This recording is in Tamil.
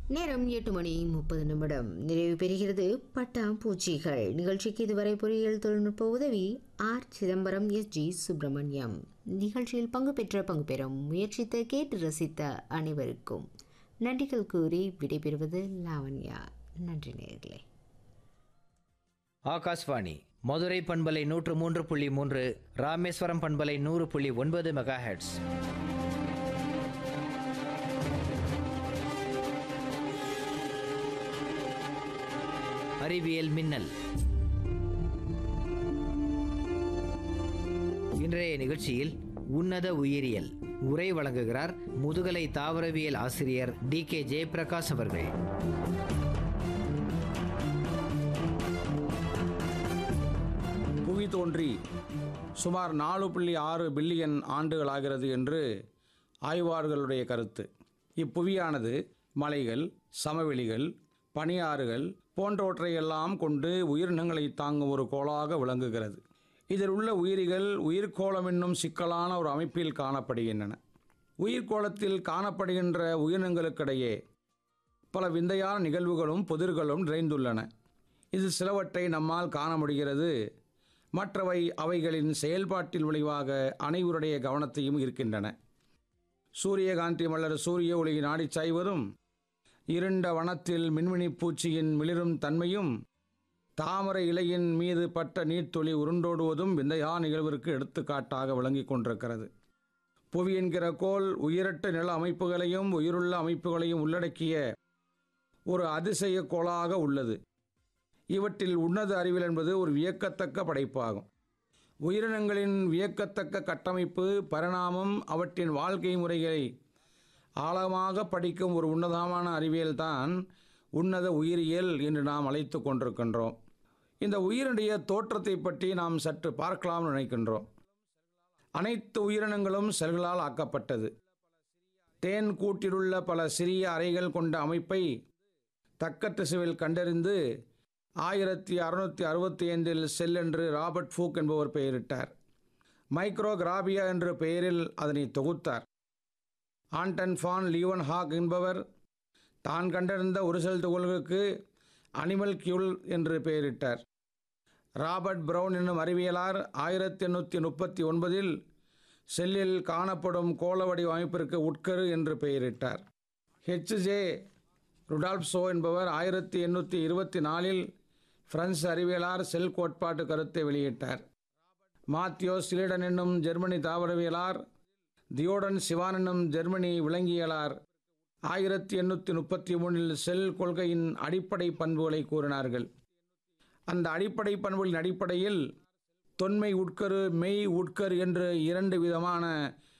நேரம் எட்டு மணி முப்பது நிமிடம் நிறைவு பெறுகிறது பட்டாம்பூச்சிகள் நிகழ்ச்சிக்கு இதுவரை பொறியியல் தொழில்நுட்ப உதவி R Chidambaram S G Subramaniam நிகழ்ச்சியில் பங்கு பெற்ற பங்கு பெறும் முயற்சித்த கேட்டு ரசித்த அனைவருக்கும் நன்றிகள் கூறி விடைபெறுவது லாவண்யா நன்றி நேர்களே ஆகாஷ்வாணி மதுரை பண்பலை நூற்று மூன்று புள்ளி மூன்று ராமேஸ்வரம் பண்பலை நூறு புள்ளி ஒன்பது மெகா ஹெட்ஸ் அறிவியல் மின்னல் இன்றைய நிகழ்ச்சியில் உன்னத உயிரியல் உரை வழங்குகிறார் முதுகலை தாவரவியல் ஆசிரியர் டி கே ஜெயபிரகாஷ் அவர்கள் புவி தோன்றி சுமார் நாலு புள்ளி ஆறு பில்லியன் ஆண்டுகளாகிறது என்று ஆய்வாளர்களுடைய கருத்து இப்புவியானது மலைகள் சமவெளிகள் பனியாறுகள் போன்றவற்றையெல்லாம் கொண்டு உயிரினங்களை தாங்கும் ஒரு கோளாக விளங்குகிறது இதில் உள்ள உயிரிகள் உயிர்கோளம் என்னும் சிக்கலான ஒரு அமைப்பில் காணப்படுகின்றன உயிர்கோளத்தில் காணப்படுகின்ற உயிரினங்களுக்கிடையே பல விந்தையான நிகழ்வுகளும் புதிர்களும் நிறைந்துள்ளன இது சிலவற்றை நம்மால் காண முடிகிறது மற்றவை அவைகளின் செயல்பாட்டின் விளைவாக அனைவருடைய கவனத்தையும் இருக்கின்றன சூரியகாந்தி மலர் சூரிய ஒளி நாடிச் சாய்வதும் இருண்ட வனத்தில் மின்மினி பூச்சியின் மிளிரும் தன்மையும் தாமரை இலையின் மீது பட்ட நீர்த்துளி உருண்டோடுவதும் விந்தையா நிகழ்விற்கு எடுத்துக்காட்டாக விளங்கிக் கொண்டிருக்கிறது புவி என்கிற கோள் உயிரற்ற நில அமைப்புகளையும் உயிருள்ள அமைப்புகளையும் உள்ளடக்கிய ஒரு அதிசய கோளாக உள்ளது இவற்றில் உன்னத அறிவியல் என்பது ஒரு வியக்கத்தக்க படைப்பாகும் உயிரினங்களின் வியக்கத்தக்க கட்டமைப்பு பரிணாமம் அவற்றின் வாழ்க்கை முறைகளை ஆழமாக படிக்கும் ஒரு உன்னதமான அறிவியல்தான் உன்னத உயிரியல் என்று நாம் அழைத்து கொண்டிருக்கின்றோம் இந்த உயிரினுடைய தோற்றத்தை பற்றி நாம் சற்று பார்க்கலாம் நினைக்கின்றோம் அனைத்து உயிரினங்களும் செல்களால் ஆக்கப்பட்டது தேன் கூட்டிலுள்ள பல சிறிய அறைகள் கொண்ட அமைப்பை தக்க திசைவில் கண்டறிந்து ஆயிரத்தி அறுநூற்றி அறுபத்தி ஐந்தில் செல் என்று ராபர்ட் ஃபூக் என்பவர் பெயரிட்டார் மைக்ரோகிராபியா என்ற பெயரில் அதனை தொகுத்தார் ஆண்டன் ஃபான் லியோன் ஹாக் என்பவர் தான் கண்டறிந்த ஒரு செல் துகள்களுக்கு அனிமல் கியூல் என்று பெயரிட்டார் ராபர்ட் பிரவுன் என்னும் அறிவியலார் ஆயிரத்தி எண்ணூற்றி முப்பத்தி ஒன்பதில் செல்லில் காணப்படும் கோள வடிவ அமைப்பிற்கு உட்கரு என்று பெயரிட்டார் ஹெச்ஜே ருடால்ப்சோ என்பவர் ஆயிரத்தி எண்ணூற்றி இருபத்தி நாலில் பிரெஞ்சு அறிவியலார் செல் கோட்பாட்டு கருத்தை வெளியிட்டார் மாத்தியோ சிலிடன் என்னும் ஜெர்மனி தாவரவியலார் தியோடன் சிவான் என்னும் ஜெர்மனி விலங்கியலார் ஆயிரத்தி எண்ணூற்றி முப்பத்தி மூணில் செல் கொள்கையின் அடிப்படை பண்புகளை கூறினார்கள் அந்த அடிப்படை பண்புகளின் அடிப்படையில் தொன்மை உட்கரு மெய் உட்கரு என்று இரண்டு விதமான